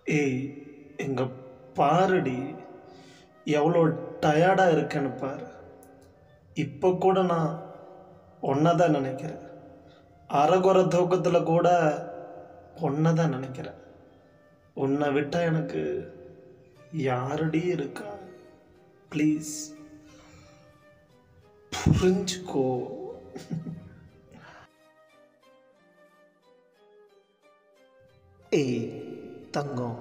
ஏய் எங்க பாருடி எவ்வளோ டயர்டாக இருக்கேன்னு பாரு இப்போ கூட நான் ஒன்றை தான் நினைக்கிறேன் அறகுறை தூக்கத்தில் கூட ஒன்றை தான் நினைக்கிறேன் உன்னை விட்டால் எனக்கு யாரடி இருக்கா ப்ளீஸ் புரிஞ்சுக்கோ ஏய் தங்கம்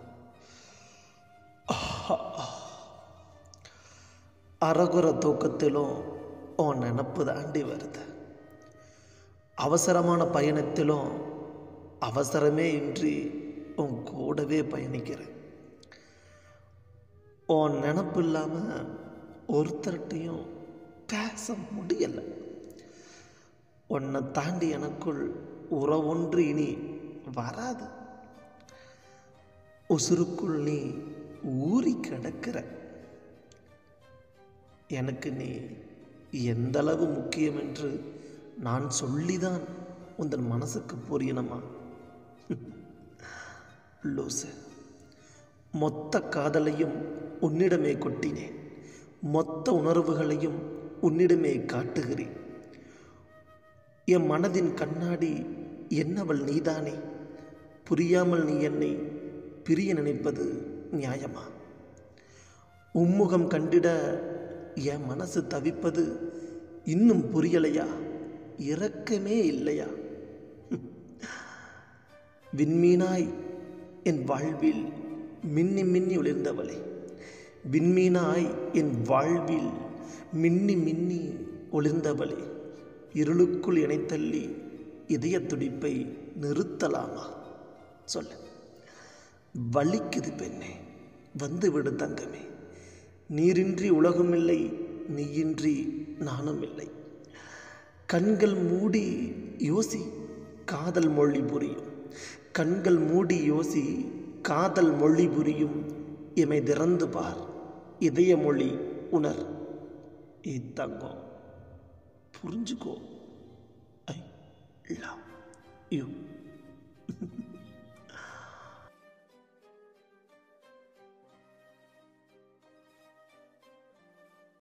அறகுற தூக்கத்திலும் உன் நினப்பு தாண்டி வருது அவசரமான பயணத்திலும் அவசரமே இன்றி உன் கூடவே பயணிக்கிறேன் உன் நினப்பு இல்லாமல் ஒருத்தர்கிட்டையும் பேச முடியலை உன்னை தாண்டி எனக்குள் உறவொன்று இனி வராது உசுருக்குள் நீ ஊறி கிடக்கிற எனக்கு நீ எந்த அளவு முக்கியம் என்று நான் சொல்லிதான் உந்தன் மனசுக்கு புரியணுமா லூசு மொத்த காதலையும் உன்னிடமே கொட்டினேன் மொத்த உணர்வுகளையும் உன்னிடமே காட்டுகிறேன் என் மனதின் கண்ணாடி என்னவள் நீதானே புரியாமல் நீ என்னை பிரிய நினைப்பது நியாயமா உம்முகம் கண்டிட என் மனசு தவிப்பது இன்னும் புரியலையா இரக்கமே இல்லையா விண்மீனாய் என் வாழ்வில் மின்னி மின்னி ஒளிர்ந்தவளே விண்மீனாய் என் வாழ்வில் மின்னி மின்னி ஒளிர்ந்தவளே இருளுக்குள் இணைத்தள்ளி இதய துடிப்பை நிறுத்தலாமா சொல்லு வலிக்குது பெண்ணே வந்து விடு தங்கமே நீரின்றி உலகும் இல்லை நீயின்றி நானும் இல்லை கண்கள் மூடி யோசி காதல் மொழி புரியும் கண்கள் மூடி யோசி காதல் மொழி புரியும் இமை திறந்து பார் இதய மொழி உணர் இத்தங்கம் புரிஞ்சுக்கோ ஐ லவ் யூ